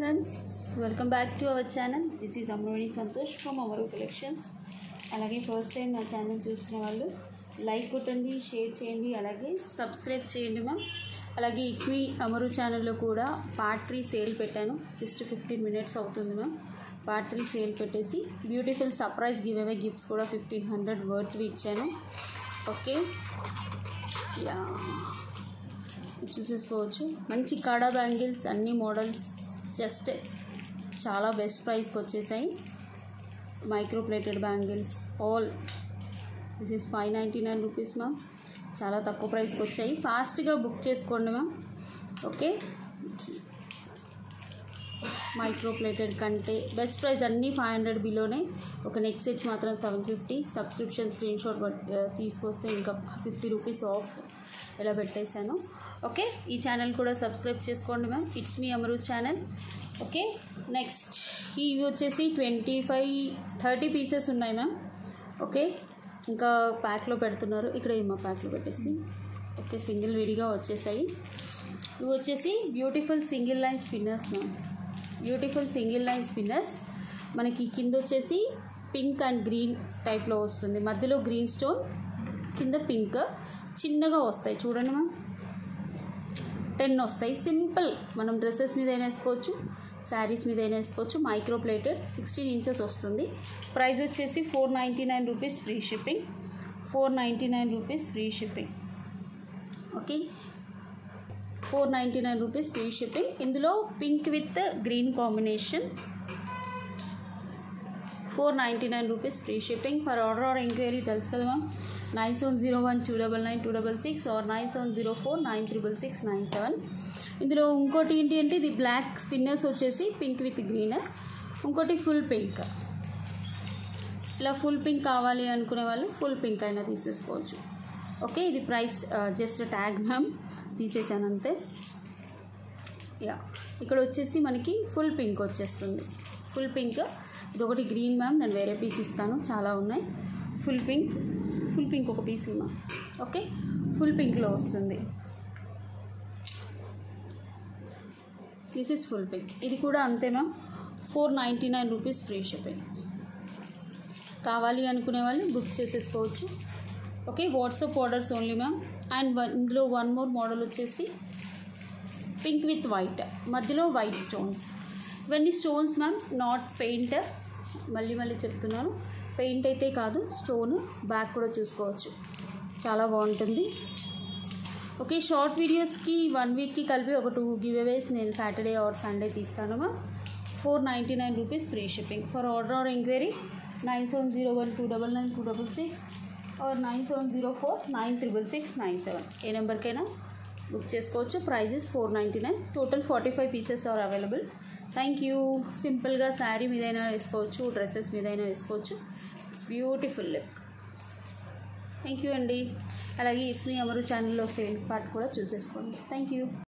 friends welcome back to our channel this is Amaroni Santosh from Amaru collections అలాగే first time నా channel చూసిన వాళ్ళు like కొట్టండి షేర్ చేయండి అలాగే సబ్స్క్రైబ్ చేయండి మ్యామ్ అలాగే ఇట్స్ మీ అమరు ఛానల్లో కూడా పార్ట్ త్రీ సేల్ పెట్టాను జస్ట్ ఫిఫ్టీన్ మినిట్స్ అవుతుంది మ్యామ్ పార్ట్ త్రీ సేల్ పెట్టేసి beautiful surprise giveaway gifts కూడా ఫిఫ్టీన్ హండ్రెడ్ వర్త్వి ఇచ్చాను ఓకే యా చూసేసుకోవచ్చు మంచి కాడా బ్యాంగిల్స్ అన్ని మోడల్స్ జస్ట్ చాలా బెస్ట్ ప్రైస్కి వచ్చేసాయి micro plated bangles all this is five ninety nine rupees ma'am చాలా తక్కువ ప్రైస్కి వచ్చాయి ఫాస్ట్గా బుక్ చేసుకోండి మ్యామ్ ఓకే మైక్రో ప్లేటెడ్ కంటే బెస్ట్ ప్రైస్ అన్నీ ఫైవ్ హండ్రెడ్ బిలోనే ఒక నెక్ సెట్ మాత్రం seven fifty subscription screenshot తీసుకొస్తే ఇంకా ఫిఫ్టీ రూపీస్ ఆఫ్ ఇలా పెట్టేశాను ఓకే ఈ ఛానల్ కూడా సబ్స్క్రైబ్ చేసుకోండి మ్యామ్ ఇట్స్ మీ అమరు ఛానల్ ఓకే నెక్స్ట్ ఇవి వచ్చేసి ట్వంటీ ఫైవ్ థర్టీ పీసెస్ ఉన్నాయి మ్యామ్ ఓకే ఇంకా ప్యాక్లో పెడుతున్నారు ఇక్కడ మా ప్యాక్లో పెట్టేసి ఓకే సింగిల్ విడిగా వచ్చేసాయి ఇవి వచ్చేసి beautiful single line spinners ma'am beautiful single line spinners మనకి కింద వచ్చేసి పింక్ అండ్ గ్రీన్ టైప్లో వస్తుంది మధ్యలో గ్రీన్ స్టోన్ కింద పింక్ చిన్నగా వస్తాయి చూడండి మ్యామ్ టెన్ వస్తాయి సింపుల్ మనం డ్రెస్సెస్ మీద అయినా వేసుకోవచ్చు శారీస్ మీద అయినా వేసుకోవచ్చు మైక్రో ప్లేటెడ్ సిక్స్టీన్ ఇంచెస్ వస్తుంది ప్రైస్ వచ్చేసి four ninety nine rupees free shipping four ninety nine rupees free shipping okay four ninety nine rupees free shipping ఇందులో pink with green combination four ninety nine rupees free shipping for order or enquiry తెలుసు కదా ma'am nine seven zero one two double nine two double six or nine seven zero four nine triple six nine seven ఇందులో ఇంకోటి ఏంటి అంటే ఇది black spinners వచ్చేసి pink with green ఇంకోటి full pink ఇలా ఫుల్ పింక్ కావాలి అనుకునే వాళ్ళు ఫుల్ పింక్ అయినా తీసేసుకోవచ్చు ఓకే ఇది ప్రైస్ జస్ట్ ట్యాగ్ మ్యామ్ తీసేసాను అంతే యా ఇక్కడ వచ్చేసి మనకి ఫుల్ పింక్ వచ్చేస్తుంది ఫుల్ పింక్ ఇది ఒకటి గ్రీన్ మ్యామ్ నేను వేరే పీస్ ఇస్తాను చాలా ఉన్నాయి ఫుల్ పింక్ ఫుల్ పింక్ ఒక పీస్ మ్యామ్ ఓకే ఫుల్ పింక్లో వస్తుంది దిస్ ఇస్ ఫుల్ పింక్ ఇది కూడా అంతే ma'am four ninety nine rupees free shipping కావాలి అనుకునే వాళ్ళు బుక్ చేసేసుకోవచ్చు okay WhatsApp orders only ma'am and ఇందులో వన్ మోర్ మోడల్ వచ్చేసి పింక్ విత్ వైట్ మధ్యలో వైట్ స్టోన్స్ ఇవన్నీ స్టోన్స్ మ్యామ్ నాట్ పెయింట్ మళ్ళీ మళ్ళీ చెప్తున్నాను పెయింట్ అయితే కాదు స్టోన్ బ్యాక్ కూడా చూసుకోవచ్చు చాలా బాగుంటుంది ఓకే షార్ట్ వీడియోస్కి వన్ వీక్కి కలిపి ఒక టూ గివ్ అవేస్ నేను సాటర్డే ఆర్ సండే తీస్తాను ma'am four ninety nine rupees free shipping for order or enquiry nine seven zero one two double nine two double six or nine seven zero four nine triple six nine seven ఏ నెంబర్కైనా book చేసుకోవచ్చు prizes four ninety nine total forty five pieces are available thank you సింపుల్గా శారీ మీదైనా వేసుకోవచ్చు dresses మీదైనా వేసుకోవచ్చు it's beautiful look thank you అండి అలాగే ఇస్మి అమరు ఛానల్లో సేల్ పార్ట్ కూడా చూసేసుకోండి థ్యాంక్ యూ